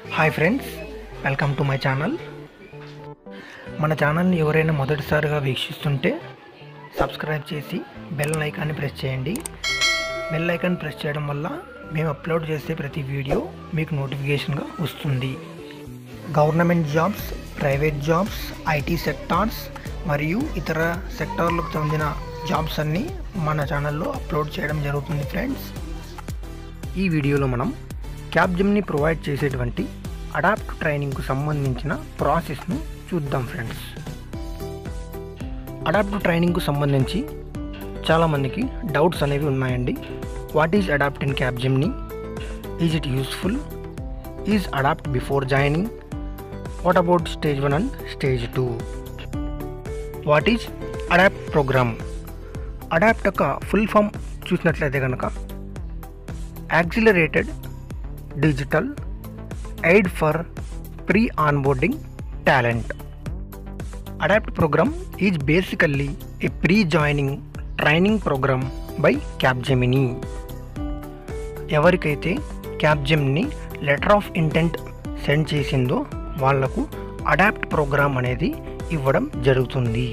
Hi friends welcome to my channel మన ఛానల్ని ఎవరైనా మొదటిసారిగా వీక్షిస్తుంటే సబ్స్క్రైబ్ చేసి బెల్ ఐకాన్ని ప్రెస్ చేయండి బెల్ ఐకాన్ ప్రెస్ చేయడం వల్ల మేము అప్లోడ్ చేసే ప్రతి వీడియో మీకు నోటిఫికేషన్గా వస్తుంది government jobs private jobs IT sectors మరియు ఇతర సెక్టార్లకు చెందిన జాబ్స్ అన్నీ మన ఛానల్లో అప్లోడ్ చేయడం జరుగుతుంది ఫ్రెండ్స్ ఈ వీడియోలో మనం క్యాబ్జిమ్ని ప్రొవైడ్ చేసేటువంటి అడాప్ట్ ట్రైనింగ్కు సంబంధించిన ప్రాసెస్ను చూద్దాం ఫ్రెండ్స్ అడాప్ట్ ట్రైనింగ్కు సంబంధించి చాలామందికి డౌట్స్ అనేవి ఉన్నాయండి వాట్ ఈజ్ అడాప్ట్ ఇన్ క్యాబ్జిమ్ని is it useful is ADAPT before joining what about stage one and stage two what is ADAPT program ADAPT యొక్క ఫుల్ ఫామ్ చూసినట్లయితే కనుక accelerated digital aid for pre onboarding talent ADAPT program is basically a pre joining training program by Capgemini ఎవరికైతే క్యాబ్జెమ్ని letter of intent send చేసిందో వాళ్లకు adapt programme అనేది ఇవ్వడం జరుగుతుంది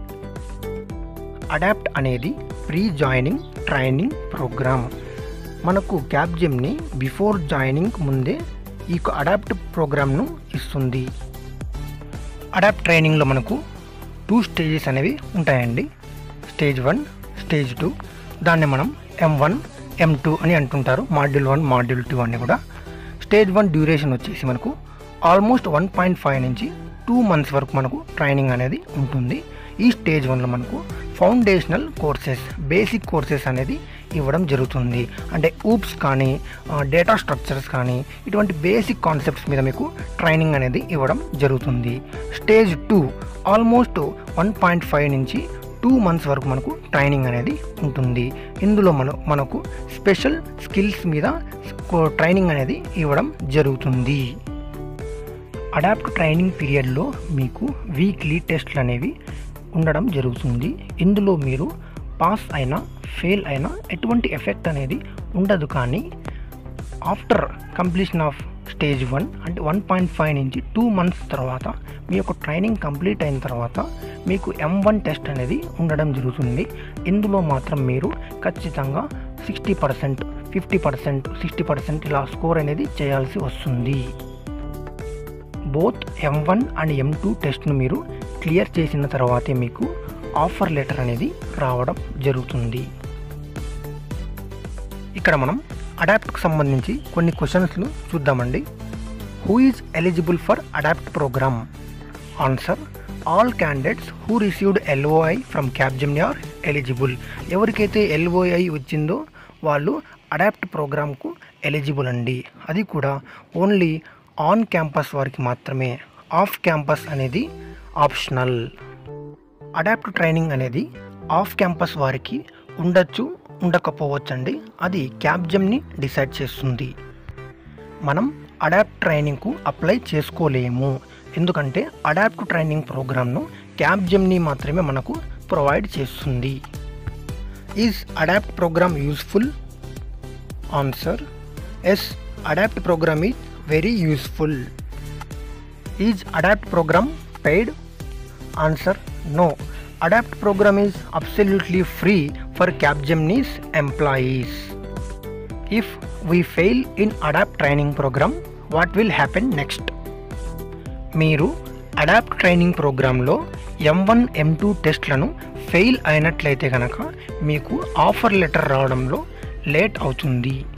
అడాప్ట్ అనేది ప్రీ జాయినింగ్ ట్రైనింగ్ ప్రోగ్రామ్ మనకు క్యాబ్జిమ్ని బిఫోర్ జాయినింగ్ ముందే ఈ అడాప్ట్ ప్రోగ్రామ్ను ఇస్తుంది అడాప్ట్ ట్రైనింగ్లో మనకు టూ స్టేజెస్ అనేవి ఉంటాయండి స్టేజ్ వన్ స్టేజ్ టూ దాన్ని మనం ఎం వన్ ఎం టూ అని అంటుంటారు మాడ్యూల్ వన్ మాడ్యూల్ టూ అని కూడా స్టేజ్ వన్ డ్యూరేషన్ వచ్చేసి మనకు ఆల్మోస్ట్ వన్ పాయింట్ ఫైవ్ నుంచి టూ మంత్స్ వరకు మనకు ట్రైనింగ్ అనేది ఉంటుంది ఈ స్టేజ్ వన్లో మనకు ఫౌండేషనల్ కోర్సెస్ బేసిక్ కోర్సెస్ అనేది ఇవ్వడం జరుగుతుంది అంటే ఊప్స్ కానీ డేటా స్ట్రక్చర్స్ కానీ ఇటువంటి బేసిక్ కాన్సెప్ట్స్ మీద మీకు ట్రైనింగ్ అనేది ఇవ్వడం జరుగుతుంది stage two almost one point five నుంచి టూ మంత్స్ వరకు మనకు ట్రైనింగ్ అనేది ఉంటుంది ఇందులో మన మనకు స్పెషల్ స్కిల్స్ మీద ట్రైనింగ్ అనేది ఇవ్వడం జరుగుతుంది అడాప్ట్ ట్రైనింగ్ పీరియడ్లో మీకు వీక్లీ టెస్ట్లు అనేవి ఉండడం జరుగుతుంది ఇందులో మీరు పాస్ అయినా ఫెయిల్ అయినా ఎటువంటి ఎఫెక్ట్ అనేది ఉండదు కానీ after completion of stage one అంటే వన్ పాయింట్ ఫైవ్ నుంచి టూ మంత్స్ తర్వాత మీ యొక్క ట్రైనింగ్ కంప్లీట్ అయిన తర్వాత మీకు ఎం వన్ టెస్ట్ అనేది ఉండడం జరుగుతుంది ఇందులో మాత్రం మీరు ఖచ్చితంగా sixty percent fifty percent sixty percent ఇలా స్కోర్ అనేది చేయాల్సి వస్తుంది both M one and M two టెస్ట్ను మీరు క్లియర్ చేసిన తర్వాతే మీకు ఆఫర్ లెటర్ అనేది రావడం జరుగుతుంది ఇక్కడ మనం అడాప్ట్కి సంబంధించి కొన్ని క్వశ్చన్స్ను చూద్దామండి who is eligible for ADAPT program answer all candidates who received LOI from క్యాబ్జెమ్ని ఆర్ ఎలిజిబుల్ ఎవరికైతే ఎల్ఓఐ వచ్చిందో వాళ్ళు అడాప్ట్ ప్రోగ్రామ్కు ఎలిజిబుల్ అండి అది కూడా ఓన్లీ ఆన్ క్యాంపస్ వారికి మాత్రమే ఆఫ్ క్యాంపస్ అనేది ఆప్షనల్ అడాప్ట్ ట్రైనింగ్ అనేది ఆఫ్ క్యాంపస్ వారికి ఉండొచ్చు ఉండకపోవచ్చండి అది క్యాబ్జమ్ని డిసైడ్ చేస్తుంది మనం అడాప్ట్ ట్రైనింగ్కు అప్లై చేసుకోలేము ఎందుకంటే అడాప్ట్ ట్రైనింగ్ ప్రోగ్రామ్ను క్యాబ్జమ్ని మాత్రమే మనకు ప్రొవైడ్ చేస్తుంది is ADAPT program useful answer yes ADAPT program is very useful. Is ADAPT program paid? Answer no. ADAPT program is absolutely free for Capgemini's employees. If we fail in ADAPT training program, what will happen next? మీరు ADAPT training ప్రోగ్రాంలో M one M two టెస్ట్లను fail అయినట్లయితే కనుక మీకు offer letter రావడంలో late అవుతుంది